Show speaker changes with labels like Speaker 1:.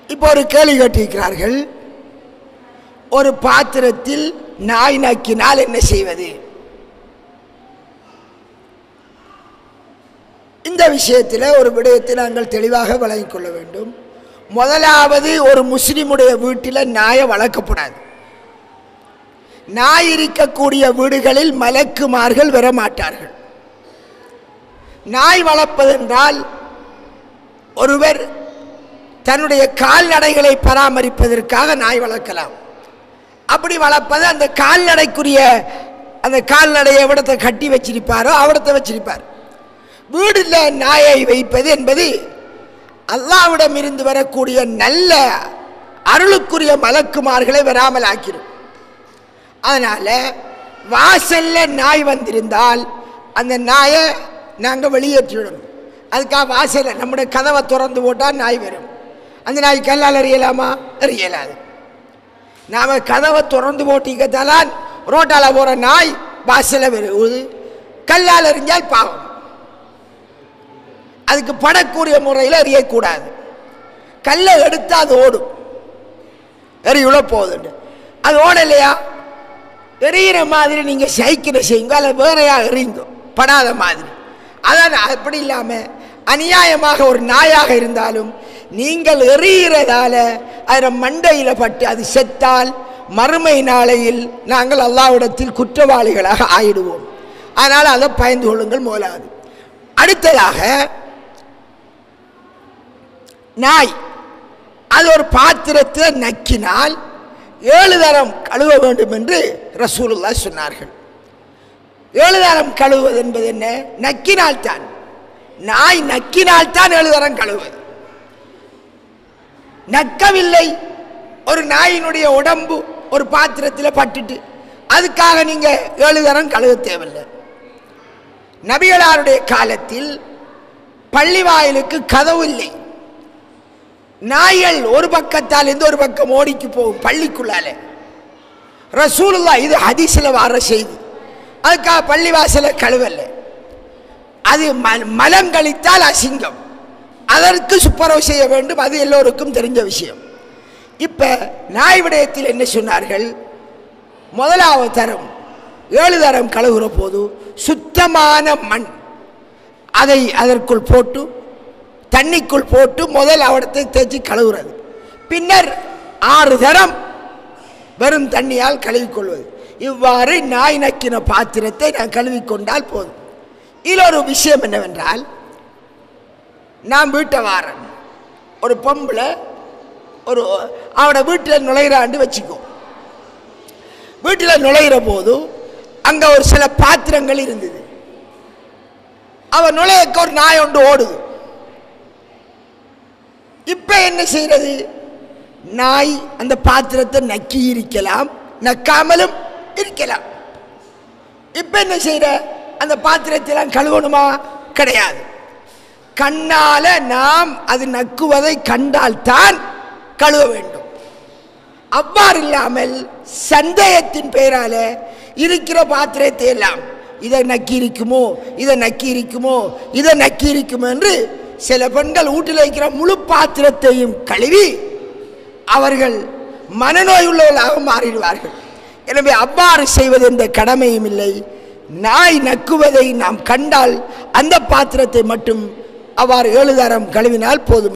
Speaker 1: இப்போ ஒரு கேள்வி கேட்டிருக்கிறார்கள் ஒரு பாத்திரத்தில் நாய் நக்கினால் என்ன செய்வது இந்த விஷயத்தில் ஒரு விடயத்தை நாங்கள் தெளிவாக வழங்கிக் கொள்ள வேண்டும் முதலாவது ஒரு முஸ்லிமுடைய வீட்டில் நாயை வளர்க்கப்படாது நாய் இருக்கக்கூடிய வீடுகளில் மலக்குமார்கள் வர மாட்டார்கள் நாய் வளர்ப்பதென்றால் ஒருவர் தன்னுடைய கால்நடைகளை பராமரிப்பதற்காக நாய் வளர்க்கலாம் அப்படி வளர்ப்பது அந்த கால்நடைக்குரிய அந்த கால்நடையை எவிடத்தை கட்டி வச்சிருப்பாரோ அவிடத்தை வச்சிருப்பார் வீடில் நாயை வைப்பது என்பது அல்லாவிடம் இருந்து வரக்கூடிய நல்ல அருளுக்குரிய மலக்குமார்களை வராமல் ஆக்கிடும் அதனால் வாசலில் நாய் வந்திருந்தால் அந்த நாயை நாங்கள் வெளியேற்றிவிடணும் அதுக்காக வாசலில் நம்முடைய கதவை திறந்து போட்டால் நாய் வரும் அந்த நாய் கல்லால் எறியலாமா எறியலாது நாம் கதவை திறந்து போட்டிக்கத்தாலான் ரோட்டால் போகிற நாய் வாசலில் வருவது கல்லால் எறிஞ்சால் பாவம் அதுக்கு படக்கூடிய முறையில் எறியக்கூடாது கல்லை எடுத்து அது ஓடும் எறியுள்ள போகுதுண்டு அது ஓடலையா எரியிற மாதிரி நீங்கள் சைக்கிளை செய்யுங்க அல்லது வேறையா எறியுங்க படாத மாதிரி அதான் அப்படி இல்லாமல் அநியாயமாக ஒரு நாயாக இருந்தாலும் நீங்கள் எறிகிறதால அதில் மண்டையில் பட்டு அது செத்தால் மறுமை நாளையில் நாங்கள் அல்லாவிடத்தில் குற்றவாளிகளாக ஆயிடுவோம் அதனால் அதை பயந்து கொள்ளுங்கள் முதலாவது அடுத்ததாக நாய் அது ஒரு பாத்திரத்தில் நக்கினால் ஏழு தரம் கழுவ வேண்டும் என்று ரசூலுல்லா சொன்னார்கள் ஏழு தரம் கழுவுவது என்பது என்ன நக்கினால்தான் நாய் நக்கினால்தான் ஏழு தரம் கழுவுவது நக்கவில்லை ஒரு நாயினுடைய உடம்பு ஒரு பாத்திரத்தில் பட்டுட்டு அதுக்காக நீங்க ஏழு தரம் கழுவ தேவையில்லை நபிகளாருடைய காலத்தில் பள்ளி வாயிலுக்கு கதவு இல்லை நாய்கள் ஒரு பக்கத்தால் இருந்து ஒரு பக்கம் ஓடிக்கு போகும் பள்ளிக்குள்ளால ரசூலுல்லா இது ஹதீஸில் வர செய்தி அதுக்காக பள்ளிவாசல கழுவல்ல அது ம- மலம் கழித்தால் அசிங்கம் அதற்கு சுப்பரவு செய்ய வேண்டும் அது எல்லோருக்கும் தெரிஞ்ச விஷயம் இப்போ நாய் விடயத்தில் என்ன சொன்னார்கள் முதலாவது தரம் ஏழு தரம் கழுவுற போது சுத்தமான மண் அதை அதற்குள் போட்டு தண்ணிக்குள் போட்டு முதல் அவடத்தை தேய்ச்சி கழுவுறது பின்னர் ஆறு தரம் வெறும் தண்ணியால் கழுவிக்கொள்வது இவ்வாறு நாய் நக்கின பாத்திரத்தை நான் கழுவிக்கொண்டால் போதும் இதில் ஒரு விஷயம் என்னவென்றால் நான் வீட்டை வாரன் ஒரு பொம்பளை ஒரு அவட வீட்டில் நுழையிறாண்டு வச்சுக்கோ வீட்டில் நுழையிற போது அங்கே ஒரு சில பாத்திரங்கள் இருந்தது அவன் நுழையக்க ஒரு நாய் ஒன்று ஓடுது இப்போ என்ன செய்யறது நாய் அந்த பாத்திரத்தை நக்கி இருக்கலாம் நக்காமலும் இருக்கலாம் இப்போ என்ன செய்யற அந்த பாத்திரத்தெல்லாம் கழுவணுமா கிடையாது கண்ணால நாம் அது நக்குவதை கண்டால்தான் கழுவ வேண்டும் அவ்வாறு இல்லாமல் சந்தேகத்தின் பெயரால இருக்கிற பாத்திரத்தை எல்லாம் இதை நக்கி இருக்குமோ இதை நக்கி இருக்குமோ இதை நக்கி இருக்குமோ என்று சில பெண்கள் வீட்டில் வைக்கிற முழு பாத்திரத்தையும் கழுவி அவர்கள் மனநோய் உள்ளவர்களாக மாறிடுவார்கள் எனவே அவ்வாறு செய்வது என்ற கடமையும் இல்லை நாய் நக்குவதை நாம் கண்டால் அந்த பாத்திரத்தை மட்டும் அவ்வாறு ஏழு தரம் கழுவினால் போதும்